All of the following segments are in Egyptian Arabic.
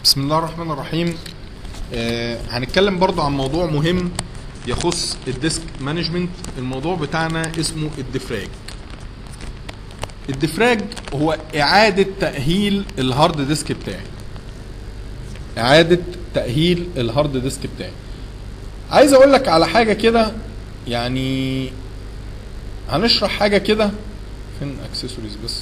بسم الله الرحمن الرحيم آه هنتكلم برضو عن موضوع مهم يخص الديسك مانجمنت الموضوع بتاعنا اسمه الدفراج الدفراج هو اعادة تأهيل الهارد ديسك بتاعي اعادة تأهيل الهارد ديسك بتاعي عايز اقول لك على حاجة كده يعني هنشرح حاجة كده فين اكسسوارز بس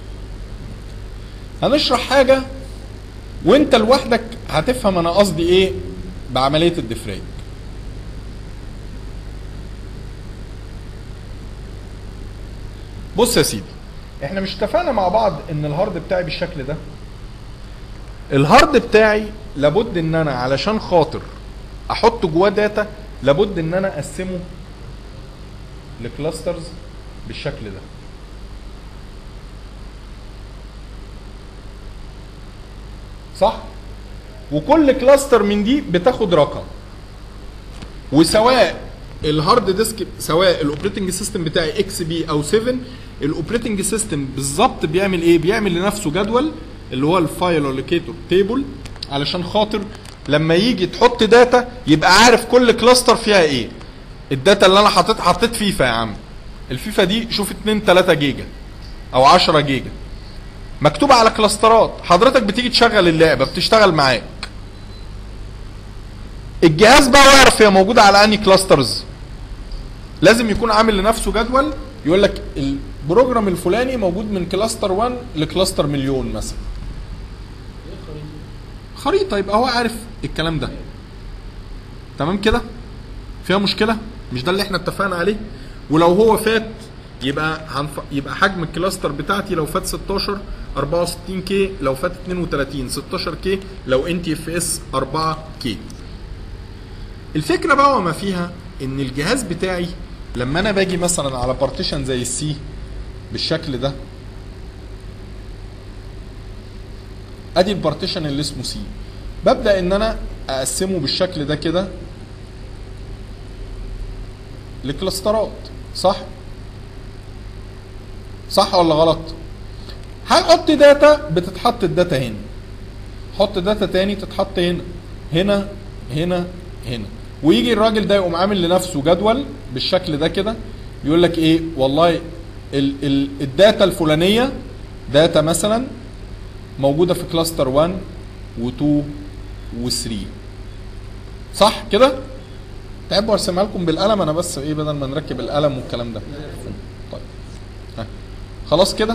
هنشرح حاجة وانت لوحدك هتفهم انا قصدي ايه بعملية الدفراج بص يا سيدي احنا مش اتفقنا مع بعض ان الهارد بتاعي بالشكل ده الهارد بتاعي لابد ان انا علشان خاطر احط جواه داتا لابد ان انا اقسمه لكلاسترز بالشكل ده صح وكل كلاستر من دي بتاخد رقم وسواء الهارد ديسك سواء الاوبريتنج سيستم بتاعي اكس بي او 7 الاوبريتنج سيستم بالظبط بيعمل ايه بيعمل لنفسه جدول اللي هو الفايل الوكيتور تيبل علشان خاطر لما يجي تحط داتا يبقى عارف كل كلاستر فيها ايه الداتا اللي انا حطيت حطيت فيفا يا عم الفيفا دي شوف 2 3 جيجا او 10 جيجا مكتوبة على كلاسترات حضرتك بتيجي تشغل اللعبة بتشتغل معاك الجهاز بقى يعرف هي موجودة على انهي كلاسترز لازم يكون عامل لنفسه جدول يقول لك البروجرام الفلاني موجود من كلاستر 1 لكلاستر مليون مثلا خريطة يبقى هو عارف الكلام ده تمام كده فيها مشكلة مش ده اللي احنا اتفقنا عليه ولو هو فات يبقى هنف... يبقى حجم الكلاستر بتاعتي لو فات 16 64 كي لو فات 32 16 كي لو ان تي اف اس 4 كي الفكره بقى وما فيها ان الجهاز بتاعي لما انا باجي مثلا على بارتيشن زي السي بالشكل ده ادي البارتيشن اللي اسمه سي ببدا ان انا اقسمه بالشكل ده كده لكلاسترات صح صح ولا غلط هحط داتا بتتحط الداتا هنا حط داتا تاني تتحط هنا هنا هنا هنا ويجي الراجل ده يقوم عامل لنفسه جدول بالشكل ده كده يقول لك ايه والله ال ال الداتا الفلانيه داتا مثلا موجوده في كلاستر 1 و2 و3 صح كده تحبوا ارسمها لكم بالقلم انا بس ايه بدل ما نركب القلم والكلام ده طيب ها. خلاص كده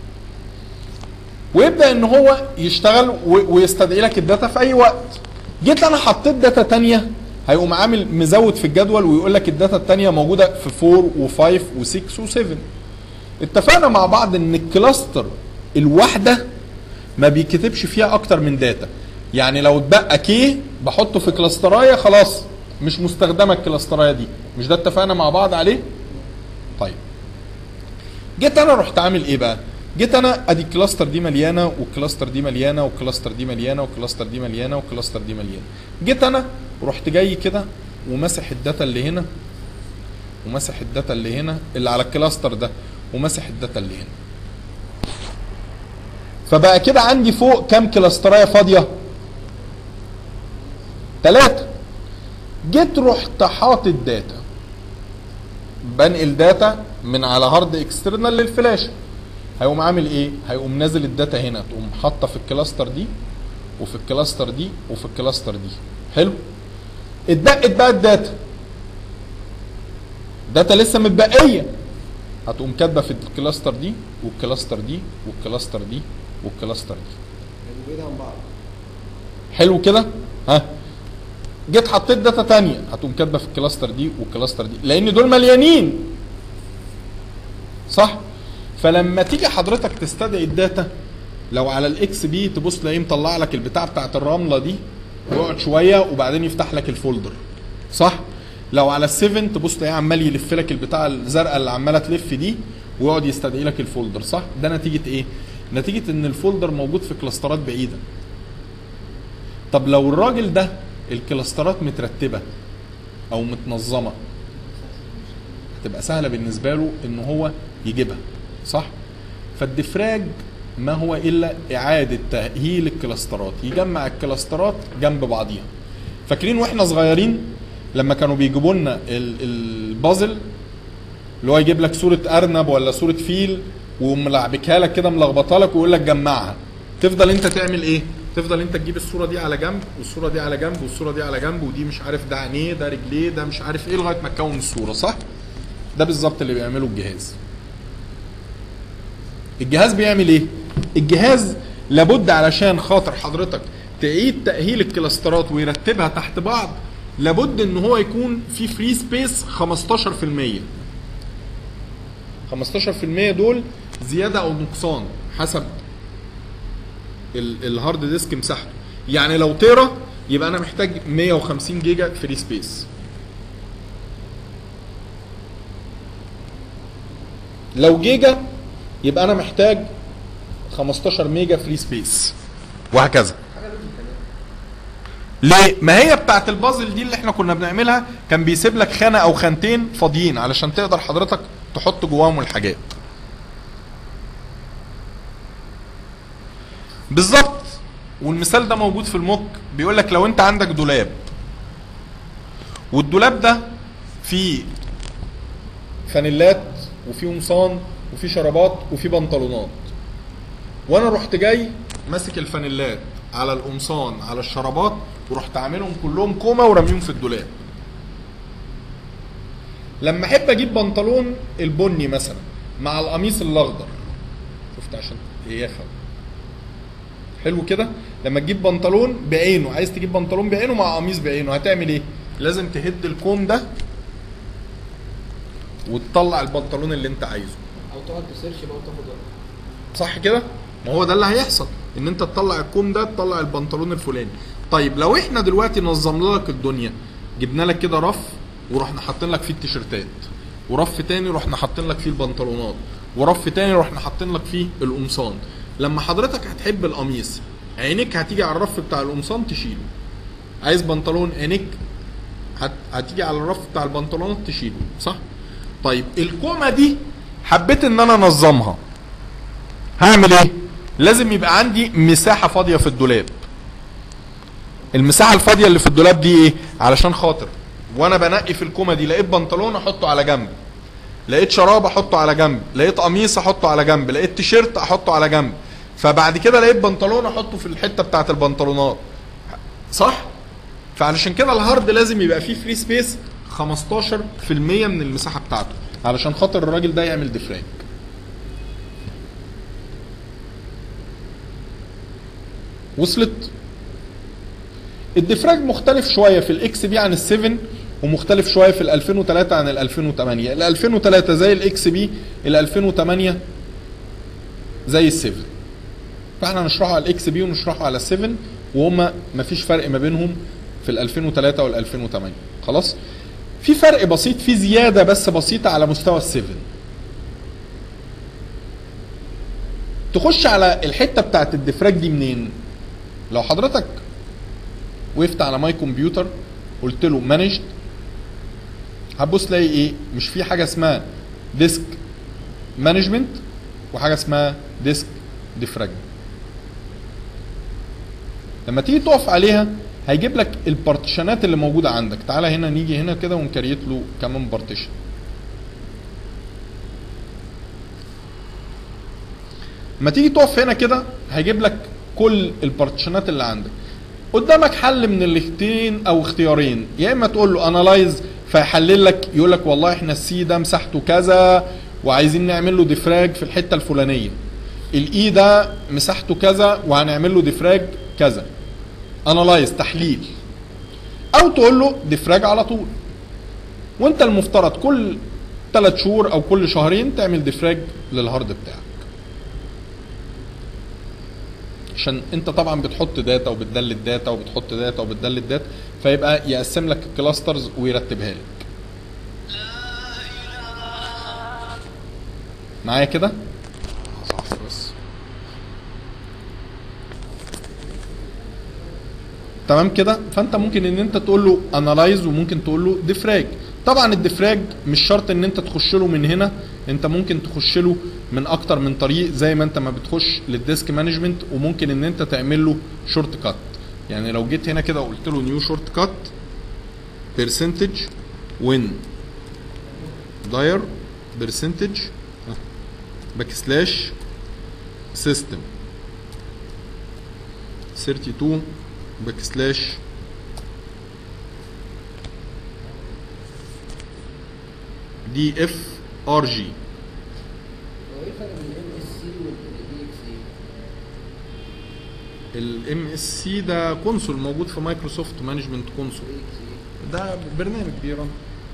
ويبدا ان هو يشتغل ويستدعي لك الداتا في اي وقت جيت انا حطيت داتا تانية هيقوم عامل مزود في الجدول ويقول لك الداتا التانية موجودة في 4 و5 و6 و7 اتفقنا مع بعض ان الكلاستر الواحدة ما بيكتبش فيها اكتر من داتا يعني لو اتبقى كي بحطه في كلاسترايه خلاص مش مستخدمه الكلاسترايه دي مش ده اتفقنا مع بعض عليه طيب جيت انا رحت عامل ايه بقى جيت انا ادي الكلاستر دي مليانه والكلاستر دي مليانه والكلاستر دي مليانه والكلاستر دي مليانه والكلاستر دي مليانه جيت انا ورحت جاي كده ومسح الداتا اللي هنا ومسح الداتا اللي هنا اللي على الكلاستر ده ومسح الداتا اللي هنا فبقى كده عندي فوق كام كلاسترايه فاضيه ثلاثة جيت رحت حاطط داتا بنقل داتا من على هارد اكسترنال للفلاشه هيقوم عامل ايه هيقوم نازل الداتا هنا تقوم حاطه في الكلاستر دي وفي الكلاستر دي وفي الكلاستر دي حلو اتبقت بقى الداتا داتا لسه متبقيه هتقوم كاتبه في الكلاستر دي والكلاستر دي والكلاستر دي والكلاستر دي حلو كده ها جيت حطيت داتا تانية هتقوم كاتبه في الكلاستر دي والكلاستر دي لان دول مليانين صح فلما تيجي حضرتك تستدعي الداتا لو على الاكس بي تبص تلاقيه مطلع لك البتاع بتاعت الرمله دي ويقعد شويه وبعدين يفتح لك الفولدر صح لو على ال7 تبص تلاقيه عمال يلف لك البتاع الزرقاء اللي عماله تلف دي ويقعد يستدعي لك الفولدر صح ده نتيجه ايه نتيجه ان الفولدر موجود في كلاسترات بعيده طب لو الراجل ده الكلاسترات مترتبه او متنظمه هتبقى سهله بالنسبه له ان هو يجيبها صح فالدفراج ما هو الا اعاده تاهيل الكلاسترات يجمع الكلاسترات جنب بعضيها فاكرين واحنا صغيرين لما كانوا بيجيبوا لنا ال- البازل اللي هو يجيب لك صوره ارنب ولا صوره فيل وملعبكها لك كده ملخبطها لك ويقول لك جمعها تفضل انت تعمل ايه تفضل انت تجيب الصوره دي على جنب والصوره دي على جنب والصوره دي على جنب ودي مش عارف ده عينيه ده رجليه ده مش عارف ايه لغايه ما تكون الصوره صح ده بالظبط اللي بيعمله الجهاز الجهاز بيعمل ايه الجهاز لابد علشان خاطر حضرتك تعيد تاهيل الكلاسترات ويرتبها تحت بعض لابد ان هو يكون في فري سبيس 15% 15% دول زياده او نقصان حسب ال- الهارد ديسك مساحته يعني لو تيرا يبقى انا محتاج 150 جيجا فري سبيس لو جيجا يبقى انا محتاج 15 ميجا فري سبيس وهكذا ليه؟ ما هي بتاعت البازل دي اللي احنا كنا بنعملها كان بيسيب لك خانه او خانتين فاضيين علشان تقدر حضرتك تحط جواهم الحاجات. بالظبط والمثال ده موجود في الموك بيقول لك لو انت عندك دولاب والدولاب ده فيه فانيلات وفيه قمصان وفيه شرابات وفيه بنطلونات وانا رحت جاي ماسك الفانيلات على القمصان على الشرابات ورحت عاملهم كلهم كومه ورميهم في الدولاب لما احب اجيب بنطلون البني مثلا مع القميص الاخضر شفت عشان يفهم حلو كده لما تجيب بنطلون بعينه عايز تجيب بنطلون بعينه مع قميص بعينه هتعمل ايه لازم تهد الكوم ده وتطلع البنطلون اللي انت عايزه او تقعد تسيرش بقى وتاخد وقت صح كده ما هو ده اللي هيحصل ان انت تطلع الكوم ده تطلع البنطلون الفلاني طيب لو احنا دلوقتي نظمنا لك الدنيا جبنا لك كده رف ورحنا حاطين لك فيه التيشيرتات ورف تاني رحنا حاطين لك فيه البنطلونات ورف تاني رحنا حاطين لك فيه القمصان لما حضرتك هتحب القميص عينيك هتيجي على الرف بتاع القمصان تشيله عايز بنطلون عينيك هت... هتيجي على الرف بتاع البنطلونات تشيله صح طيب الكومه دي حبيت ان انا انظمها هعمل ايه لازم يبقى عندي مساحه فاضيه في الدولاب المساحه الفاضيه اللي في الدولاب دي ايه علشان خاطر وانا بنقي في الكومه دي لقيت بنطلون احطه على جنب لقيت شراب احطه على جنب لقيت قميص احطه على جنب لقيت تيشيرت احطه على جنب فبعد كده لقيت بنطلون احطه في الحته بتاعه البنطلونات صح فعلشان كده الهارد لازم يبقى فيه فري سبيس 15% من المساحه بتاعته علشان خاطر الراجل ده يعمل ديفراج وصلت الديفراج مختلف شويه في الاكس بي عن ال7 ومختلف شويه في ال 2003 عن ال 2008 ال 2003 زي الاكس بي ال 2008 زي ال7 فاحنا هنشرحه على الاكس بي ونشرحه على ال7 وهما مفيش فرق ما بينهم في ال 2003 وال 2008 خلاص في فرق بسيط في زياده بس بسيطه على مستوى ال7 تخش على الحته بتاعت الديفراج دي منين لو حضرتك وقفت على ماي كمبيوتر قلت له مانجد هتبص تلاقي ايه مش في حاجه اسمها ديسك مانجمنت وحاجه اسمها ديسك ديفراجمنت لما تيجي تقف عليها هيجيب لك البارتيشنات اللي موجوده عندك تعالى هنا نيجي هنا كده ونكريت له كمان بارتيشن لما تيجي تقف هنا كده هيجيب لك كل البارتيشنات اللي عندك قدامك حل من الاختين او اختيارين يا اما تقول له انالايز فيحلل لك يقول لك والله احنا السي ده مساحته كذا وعايزين نعمل له ديفراج في الحته الفلانيه الاي ده مساحته كذا وهنعمل له ديفراج كذا انالايز تحليل او تقول له ديفراج على طول وانت المفترض كل ثلاث شهور او كل شهرين تعمل ديفراج للهارد بتاعك عشان انت طبعا بتحط داتا وبتدلت داتا وبتحط داتا وبتدلت داتا فيبقى يقسم لك الكلاسترز ويرتبها لك معايا كده صح بس تمام كده فانت ممكن ان انت تقول له انالايز وممكن تقول له ديفراج طبعا الديفراج مش شرط ان انت تخش له من هنا انت ممكن تخش له من اكتر من طريق زي ما انت ما بتخش للديسك مانجمنت وممكن ان انت تعمل له شورت كات يعني لو جيت هنا كده وقلت له نيو شورت كات percentage when داير percentage باك سلاش سيستم 32 باك سلاش دي اف ار جي هو ايه الفرق بين الام اس سي والاي اكس اي؟ الام اس سي ده كونسول موجود في مايكروسوفت مانجمنت كونسول الاي اكس اي ده برنامج بيرن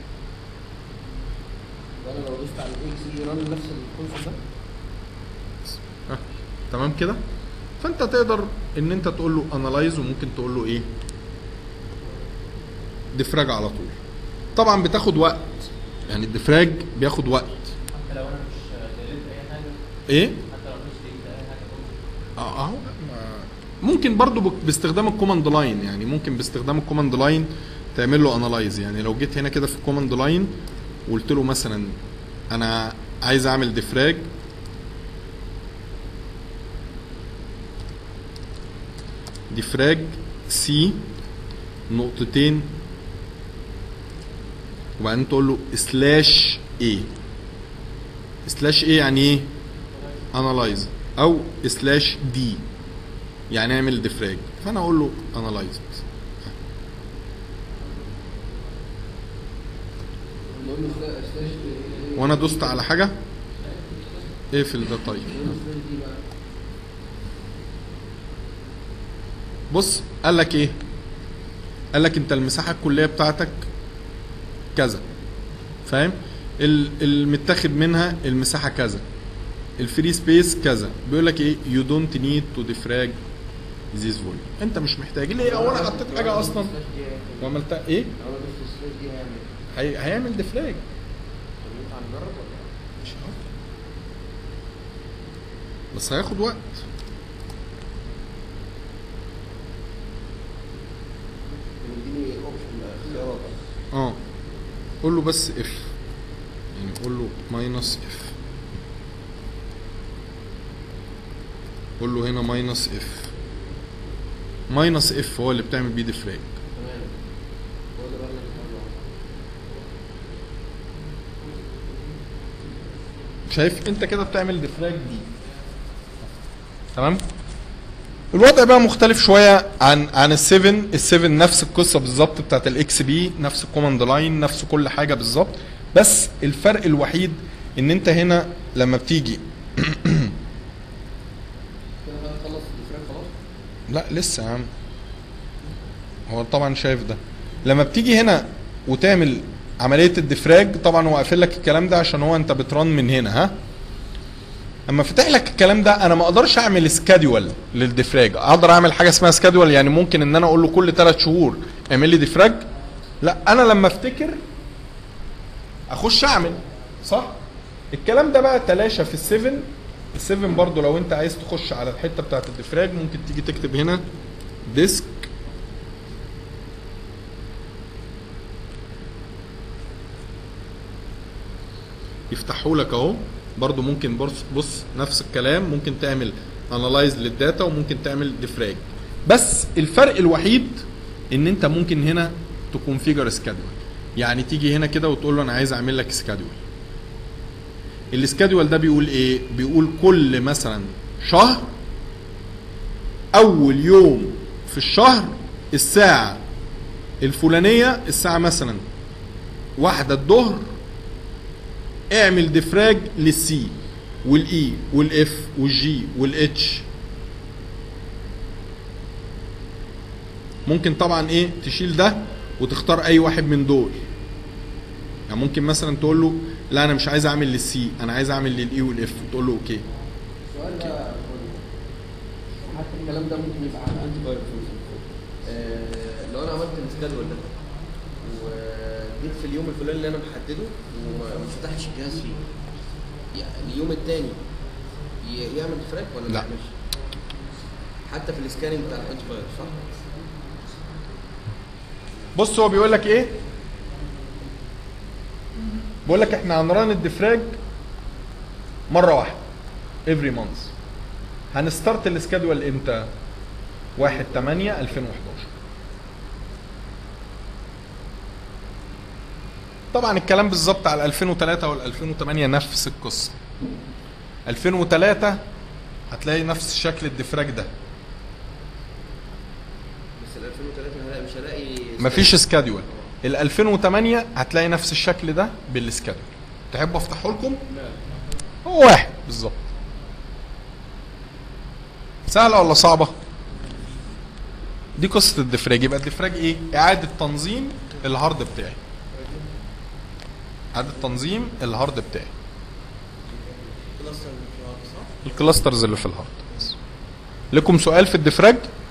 وانا لو دوست على الاي اكس اي رن نفس الكونسول ده ها، تمام كده فانت تقدر ان انت تقول له انالايز وممكن تقول له ايه ديفراج على طول طبعا بتاخد وقت يعني الديفراج بياخد وقت حتى لو انا مش ديليت اي حاجه ايه حتى لو مش ديليت اي حاجه برضه. اه اهو ما- ممكن برضو بك- باستخدام الكوماند لاين يعني ممكن باستخدام الكوماند لاين تعمل له انالايز يعني لو جيت هنا كده في الكوماند لاين وقلت له مثلا انا عايز اعمل ديفراج ديفراج سي نقطتين وبعدين تقول له سلاش ايه سلاش ايه يعني ايه انالايز او سلاش دي يعني اعمل ديفراج فانا اقول له انالايز نقول له سلاش سلاش إيه- وانا دوست على حاجه اقفل ده طيب نقول له سلاش دي بقى بص قال لك ايه قال لك انت المساحه الكليه بتاعتك كذا فاهم ال- المتاخد منها المساحه كذا الفري سبيس كذا بيقول لك ايه يو دونت نيد تو ديفراج ذيس فوليوم انت مش محتاج ليه او انا حطيت حاجه اصلا سلاش دي هيعمل إيه؟ وعملتها ايه لو انا دوست سلاش دي هيعمل ايه؟ هي... هيعمل ديفراج طب ينفع نجرب ولا لا؟ مش عارف بس هياخد وقت بيديني اوبشن اختيارات اه قول له بس اف يعني قول له ماينس اف قول له هنا ماينس اف ماينس اف هو اللي بتعمل بيه ديفراج تمام هو ده بقى اللي انا بتعمله. شايف انت كده بتعمل ديفراج دي تمام الوضع بقى مختلف شويه عن عن ال7 ال7 نفس القصه بالظبط بتاعت الاكس بي نفس الكوماند لاين نفس كل حاجه بالظبط بس الفرق الوحيد ان انت هنا لما بتيجي كده بقى خلص الديفراج خلاص لا لسه يا عم هو طبعا شايف ده لما بتيجي هنا وتعمل عمليه الديفراج طبعا هو قافل لك الكلام ده عشان هو انت بترن من هنا ها اما فتح لك الكلام ده انا ما اقدرش اعمل سكادول للديفراج اقدر اعمل حاجه اسمها سكادول يعني ممكن ان انا اقول له كل ثلاث شهور اعمل لي ديفراج لا انا لما افتكر اخش اعمل صح الكلام ده بقى تلاشى في السيفن السيفن برضو لو انت عايز تخش على الحته بتاعت الديفراج ممكن تيجي تكتب هنا ديسك يفتحوا لك اهو برضو ممكن بص بص نفس الكلام ممكن تعمل انالايز للداتا وممكن تعمل ديفراج بس الفرق الوحيد ان انت ممكن هنا تكونفيجر سكادول يعني تيجي هنا كده وتقول له انا عايز اعمل لك سكادول السكادول ده بيقول ايه بيقول كل مثلا شهر اول يوم في الشهر الساعه الفلانيه الساعه مثلا واحدة الظهر اعمل ديفراج للسي والاي والاف والجي والاتش ممكن طبعا ايه تشيل ده وتختار اي واحد من دول يعني ممكن مثلا تقول له لا انا مش عايز اعمل للسي انا عايز اعمل للاي والاف تقول له اوكي السؤال ده حتى الكلام ده ممكن يبقى على انتي فايروس مثلا آه، لو انا عملت السكادول ده وجيت في اليوم الفلاني اللي انا محدده وما ما فتحتش الجهاز فيه يعني اليوم الثاني يعمل ديفراج ولا ما لا. يعملش؟ حتى في السكاننج بتاع الانتي فايروس صح؟ بص هو بيقول لك ايه بيقول لك احنا هنران الديفراج مره واحده افري مانث هنستارت السكادول امتى 1 8 2011 طبعا الكلام بالظبط على 2003 وال 2008 نفس القصه 2003 هتلاقي نفس شكل الدفراج ده بس ال 2003 هلاقي مش هلاقي مفيش سكادول ال 2008 هتلاقي نفس الشكل ده بالسكادول تحبوا افتحه لكم هو واحد بالظبط سهله ولا صعبه دي قصه الدفراج يبقى الدفراج ايه اعاده تنظيم الهارد بتاعي اعاده تنظيم الهارد بتاعي كلاستر في الهارد صح؟ الكلاسترز اللي في الهارد لكم سؤال في الدفراج